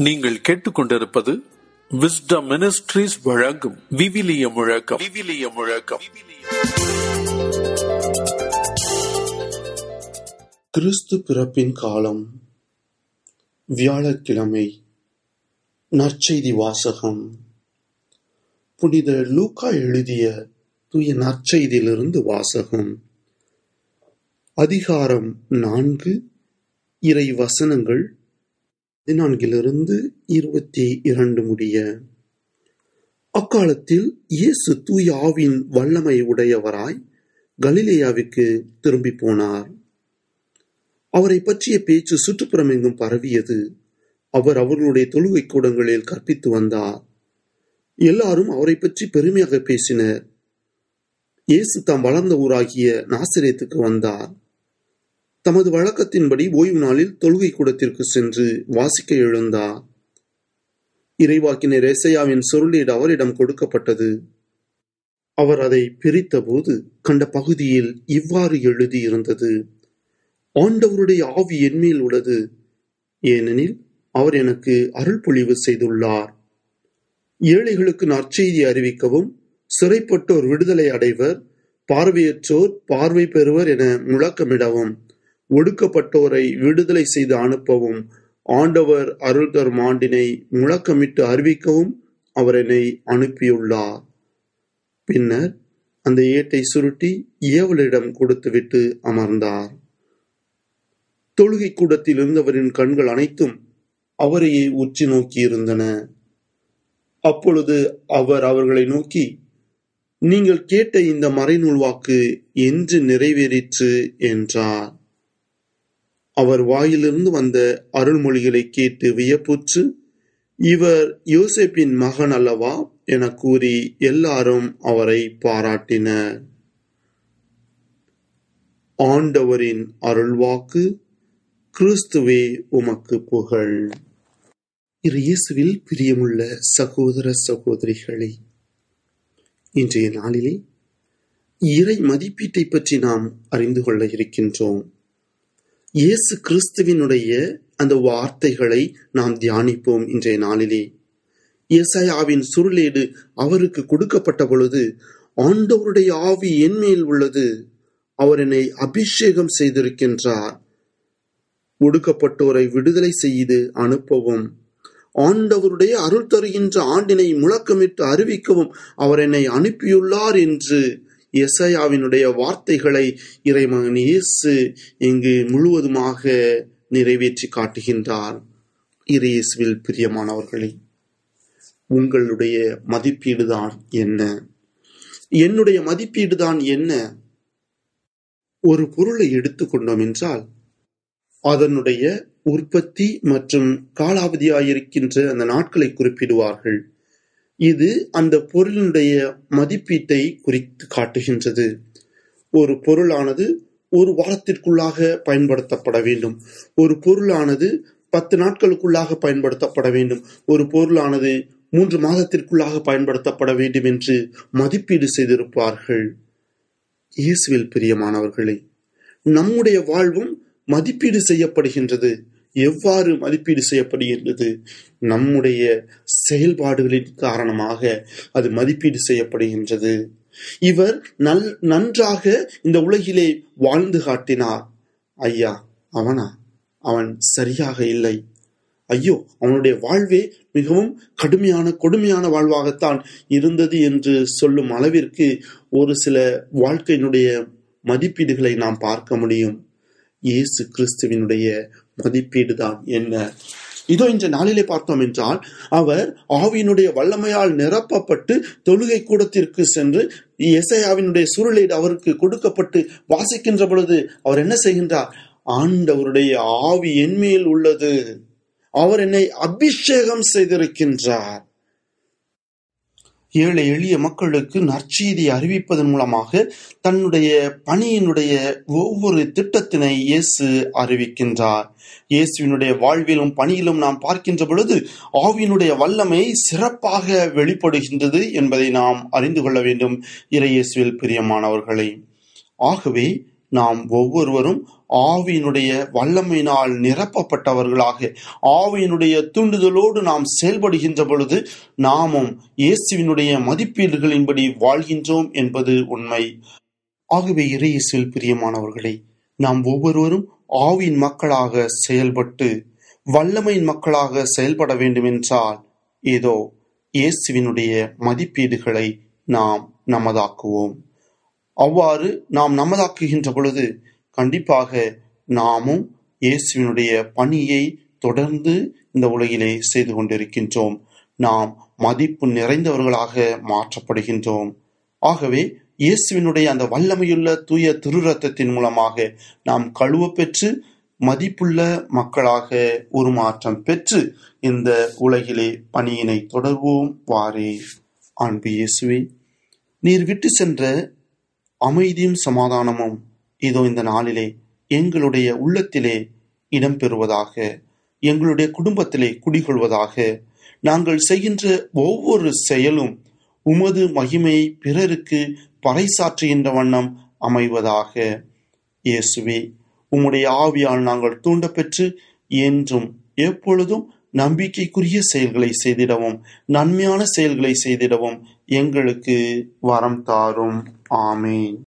நீங்கள் கேட்டுக்கொண்டிருப்பது wisdom ministries வழங்கும் விவிலிய முழக்கம் விவிலிய முழக்கம் கிறிஸ்து பிறப்பின் காலம் வியாழக்கிழமை நற்செய்தி வாசகம் புனித லூக்கா எழுதிய தூய நற்செய்தியிலிருந்து வாசகம் அதிகாரம் நான்கு இறை வசனங்கள் பதினான்கிலிருந்து இருபத்தி இரண்டு முடிய அக்காலத்தில் இயேசு தூய ஆவின் வல்லமை உடையவராய் கலிலேயாவுக்கு திரும்பி போனார் அவரை பற்றிய பேச்சு சுற்றுப்புறமெங்கும் பரவியது அவர் அவர்களுடைய தொழுகை கூடங்களில் கற்பித்து வந்தார் எல்லாரும் அவரை பற்றி பெருமையாக பேசினர் இயேசு தாம் வளர்ந்த ஊராகிய நாசிரேத்துக்கு வந்தார் தமது வழக்கத்தின்படி ஓய்வு நாளில் தொழுகை கூடத்திற்கு சென்று வாசிக்க எழுந்தார் இறைவாக்கினர் ஏசையாவின் சொருளீடு அவரிடம் கொடுக்கப்பட்டது அவர் அதை பிரித்தபோது கண்ட பகுதியில் இவ்வாறு எழுதியிருந்தது ஆண்டவருடைய ஆவி என்மேல் உள்ளது ஏனெனில் அவர் எனக்கு அருள் பொழிவு செய்துள்ளார் ஏழைகளுக்கு நற்செய்தி அறிவிக்கவும் சிறைப்பட்டோர் விடுதலை அடைவர் பார்வையற்றோர் பார்வை பெறுவர் என முழக்கமிடவும் ஒடுக்கப்பட்டோரை விடுதலை செய்து அனுப்பவும் ஆண்டவர் அருள் தரும் ஆண்டினை முழக்கமிட்டு அறிவிக்கவும் அவர் என்னை அனுப்பியுள்ளார் பின்னர் அந்த ஏட்டை சுருட்டி ஏவலிடம் கொடுத்துவிட்டு அமர்ந்தார் தொழுகை கூடத்தில் இருந்தவரின் கண்கள் அனைத்தும் அவரையே உச்சி நோக்கியிருந்தன அப்பொழுது அவர் அவர்களை நோக்கி நீங்கள் கேட்ட இந்த மறைநூல் வாக்கு என்று நிறைவேறிற்று என்றார் அவர் வாயிலிருந்து வந்த அருள்மொழிகளை கேட்டு வியப்புற்று இவர் யோசேப்பின் மகன் அல்லவா என கூறி எல்லாரும் அவரை பாராட்டினர் ஆண்டவரின் அருள்வாக்கு கிறிஸ்துவே உமக்கு புகழ் இரு இயேசுவில் பிரியமுள்ள சகோதர சகோதரிகளே இன்றைய நாளிலே இறை மதிப்பீட்டை பற்றி நாம் அறிந்து கொள்ள இருக்கின்றோம் இயேசு கிறிஸ்துவினுடைய அந்த வார்த்தைகளை நாம் தியானிப்போம் இன்றைய நாளிலே இயேசையாவின் சுருளேடு அவருக்கு கொடுக்கப்பட்ட பொழுது ஆண்டவருடைய ஆவி என்மேல் உள்ளது அவர் என்னை அபிஷேகம் செய்திருக்கின்றார் ஒடுக்கப்பட்டோரை விடுதலை செய்து அனுப்பவும் ஆண்டவருடைய அருள் தருகின்ற ஆண்டினை முழக்கமிட்டு அறிவிக்கவும் அவர் என்னை அனுப்பியுள்ளார் என்று எசையாவினுடைய வார்த்தைகளை இறைமகன் இயேசு இங்கு முழுவதுமாக நிறைவேற்றி காட்டுகின்றார் இறையேசுவில் பிரியமானவர்களே உங்களுடைய மதிப்பீடுதான் என்ன என்னுடைய மதிப்பீடுதான் என்ன ஒரு பொருளை எடுத்துக்கொண்டோம் என்றால் அதனுடைய உற்பத்தி மற்றும் காலாவதியாயிருக்கின்ற அந்த நாட்களை குறிப்பிடுவார்கள் இது அந்த பொருளினுடைய மதிப்பீட்டை குறித்து காட்டுகின்றது ஒரு பொருளானது ஒரு வாரத்திற்குள்ளாக பயன்படுத்தப்பட வேண்டும் ஒரு பொருளானது பத்து நாட்களுக்குள்ளாக பயன்படுத்தப்பட வேண்டும் ஒரு பொருளானது மூன்று மாதத்திற்குள்ளாக பயன்படுத்தப்பட வேண்டும் என்று மதிப்பீடு செய்திருப்பார்கள் இயேசுவில் பிரியமானவர்களே நம்முடைய வாழ்வும் மதிப்பீடு செய்யப்படுகின்றது எவ்வாறு மதிப்பீடு செய்யப்படுகின்றது நம்முடைய செயல்பாடுகளின் காரணமாக அது மதிப்பீடு செய்யப்படுகின்றது இவர் நல் நன்றாக இந்த உலகிலே வாழ்ந்து காட்டினார் ஐயா அவனா அவன் சரியாக இல்லை ஐயோ அவனுடைய வாழ்வே மிகவும் கடுமையான கொடுமையான வாழ்வாகத்தான் இருந்தது என்று சொல்லும் அளவிற்கு ஒரு சில வாழ்க்கையினுடைய மதிப்பீடுகளை நாம் பார்க்க முடியும் இயேசு கிறிஸ்துவினுடைய மதிப்பீடு தான் என்ன இதோ இன்ற நாளிலே பார்த்தோம் என்றால் அவர் ஆவியினுடைய வல்லமையால் நிரப்பப்பட்டு தொழுகை கூடத்திற்கு சென்று எசையாவினுடைய சுருளீடு அவருக்கு கொடுக்கப்பட்டு வாசிக்கின்ற பொழுது அவர் என்ன செய்கின்றார் ஆண்டவருடைய ஆவி என்மேல் உள்ளது அவர் என்னை அபிஷேகம் செய்திருக்கின்றார் ஏழை எளிய மக்களுக்கு நற்செய்தி அறிவிப்பதன் மூலமாக தன்னுடைய பணியினுடைய ஒவ்வொரு திட்டத்தினை இயேசு அறிவிக்கின்றார் இயேசுவினுடைய வாழ்விலும் பணியிலும் நாம் பார்க்கின்ற பொழுது ஆவியினுடைய வல்லமை சிறப்பாக வெளிப்படுகின்றது என்பதை நாம் அறிந்து கொள்ள வேண்டும் இறையேசுவில் பிரியமானவர்களை ஆகவே நாம் ஒவ்வொருவரும் ஆவியினுடைய வல்லமையினால் நிரப்பப்பட்டவர்களாக ஆவியினுடைய தூண்டுதலோடு நாம் செயல்படுகின்ற பொழுது நாமும் இயேசுவினுடைய மதிப்பீடுகளின்படி வாழ்கின்றோம் என்பது உண்மை ஆகவே இறையேசுவில் பிரியமானவர்களே நாம் ஒவ்வொருவரும் ஆவியின் மக்களாக செயல்பட்டு வல்லமையின் மக்களாக செயல்பட வேண்டும் என்றால் ஏதோ இயேசுவினுடைய மதிப்பீடுகளை நாம் நமதாக்குவோம் அவ்வாறு நாம் நமதாக்குகின்ற பொழுது கண்டிப்பாக நாமும் இயேசுவினுடைய பணியை தொடர்ந்து இந்த உலகிலே செய்து கொண்டிருக்கின்றோம் நாம் மதிப்பு நிறைந்தவர்களாக மாற்றப்படுகின்றோம் ஆகவே இயேசுவினுடைய அந்த வல்லமையுள்ள தூய திருரத்தத்தின் மூலமாக நாம் கழுவ பெற்று மதிப்புள்ள மக்களாக உருமாற்றம் பெற்று இந்த உலகிலே பணியினை தொடர்வோம் வாரே அன்பு இயேசுவே நீர் விட்டு சென்ற அமைதியும் சமாதானமும் இதோ இந்த நாளிலே எங்களுடைய உள்ளத்திலே இடம்பெறுவதாக எங்களுடைய குடும்பத்திலே குடிகொள்வதாக நாங்கள் செய்கின்ற ஒவ்வொரு செயலும் உமது மகிமையை பிறருக்கு பறைசாற்றுகின்ற வண்ணம் அமைவதாக இயேசுவே உம்முடைய ஆவியால் நாங்கள் தூண்டப்பெற்று என்றும் எப்பொழுதும் நம்பிக்கைக்குரிய செயல்களை செய்திடவும் நன்மையான செயல்களை செய்திடவும் எங்களுக்கு வரம் தாரும் ஆமேன்